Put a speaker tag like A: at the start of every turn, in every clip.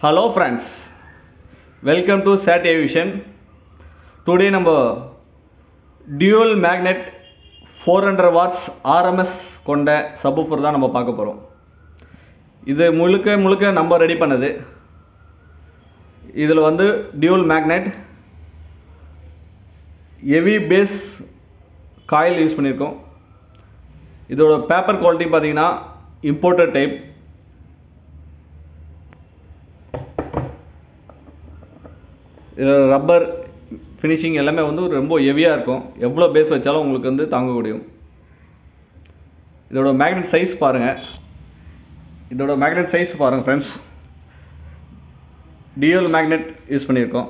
A: hello friends welcome to சேட் ஏவிஷன் today நம்ம dual magnet four hundred watts RMS கொண்ட சப்வூஃபர் தான் நம்ம பார்க்க போகிறோம் இது முழுக்க முழுக்க நம்ம ரெடி பண்ணது இதில் வந்து dual magnet heavy bass coil use பண்ணியிருக்கோம் இதோட பேப்பர் குவாலிட்டி பார்த்தீங்கன்னா இம்போர்ட்டட் டைப் இதில் ரப்பர் ஃபினிஷிங் எல்லாமே வந்து ரொம்ப ஹெவியாக இருக்கும் எவ்வளோ பேஸ் வச்சாலும் உங்களுக்கு வந்து தாங்க முடியும் இதோட மேக்னெட் சைஸ் பாருங்கள் இதோட மேக்னெட் சைஸ் பாருங்கள் ஃப்ரெண்ட்ஸ் டிஎல் மேக்னெட் யூஸ் பண்ணியிருக்கோம்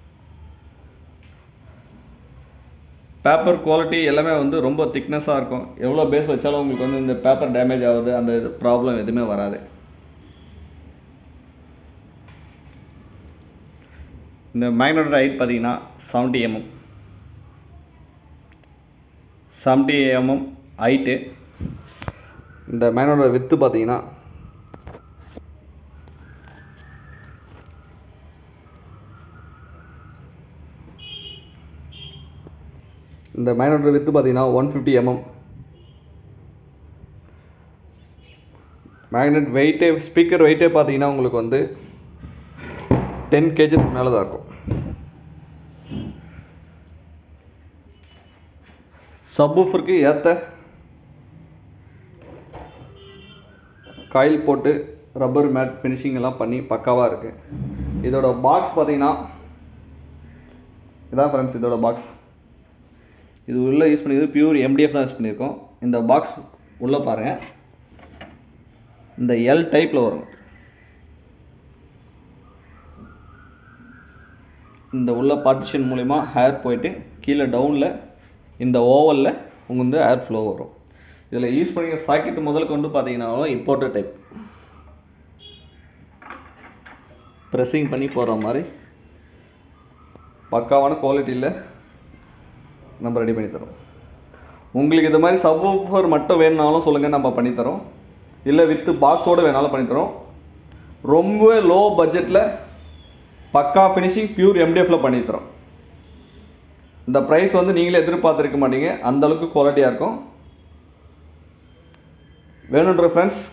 A: பேப்பர் குவாலிட்டி எல்லாமே வந்து ரொம்ப திக்னஸாக இருக்கும் எவ்வளோ பேஸ் வச்சாலும் உங்களுக்கு வந்து இந்த பேப்பர் டேமேஜ் ஆகுது அந்த இது ப்ராப்ளம் எதுவுமே வராது இந்த மேக்னோட ஹைட் பார்த்தீங்கன்னா seventy mm seventy mm height இந்த மேக்னோட வித்து பார்த்தீங்கன்னா இந்த மேக்னோட வித்து பார்த்தீங்கன்னா ஒன் ஃபிஃப்டி எம்எம் மேக்னெட் வெயிட்டே ஸ்பீக்கர் வெயிட்டே பார்த்தீங்கன்னா உங்களுக்கு வந்து டென் கேஜஸ் மேலே தான் இருக்கும் சப்வூஃபருக்கு ஏற்ற காயில் போட்டு ரப்பர் மேட் ஃபினிஷிங் எல்லாம் பண்ணி பக்காவாக இருக்குது இதோட பாக்ஸ் பார்த்தீங்கன்னா இதான் ஃப்ரெண்ட்ஸ் இதோட பாக்ஸ் இது உள்ளே யூஸ் பண்ணிக்கிறது பியூர் எம்டிஎஃப் தான் யூஸ் பண்ணியிருக்கோம் இந்த பாக்ஸ் உள்ளே பாருங்கள் இந்த எல் டைப்பில் வரும் இந்த உள்ள பார்ட்டிஷன் மூலிமா ஹேர் போயிட்டு கீழே டவுனில் இந்த ஓவலில் உங்களுக்கு வந்து ஏர் ஃப்ளோ வரும் இதில் யூஸ் பண்ணிக்கிற சாக்கெட் முதல் கொண்டு பார்த்தீங்கன்னாலும் இம்போர்ட்டட் டைப் ப்ரெஸ்ஸிங் பண்ணி போடுற மாதிரி பக்காவான குவாலிட்டியில் நம்ம ரெடி பண்ணி தரோம் உங்களுக்கு இது மாதிரி சப்வூஃபர் மட்டும் வேணுனாலும் சொல்லுங்கள் நம்ம பண்ணித்தரோம் இல்லை வித்து பாக்ஸோடு வேணாலும் பண்ணித்தரோம் ரொம்ப லோ பட்ஜெட்டில் பக்கா ஃபினிஷிங் பியூர் எம்டிஎஃப்ல பண்ணித்தரோம் இந்த ப்ரைஸ் வந்து நீங்களே எதிர்பார்த்துருக்க மாட்டீங்க அந்த அளவுக்கு குவாலிட்டியாக இருக்கும் வேணுன்ற ஃப்ரெண்ட்ஸ்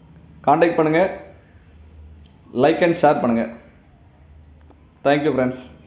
A: காண்டாக்ட் பண்ணுங்கள் லைக் அண்ட் ஷேர் பண்ணுங்கள் தேங்க்யூ ஃப்ரெண்ட்ஸ்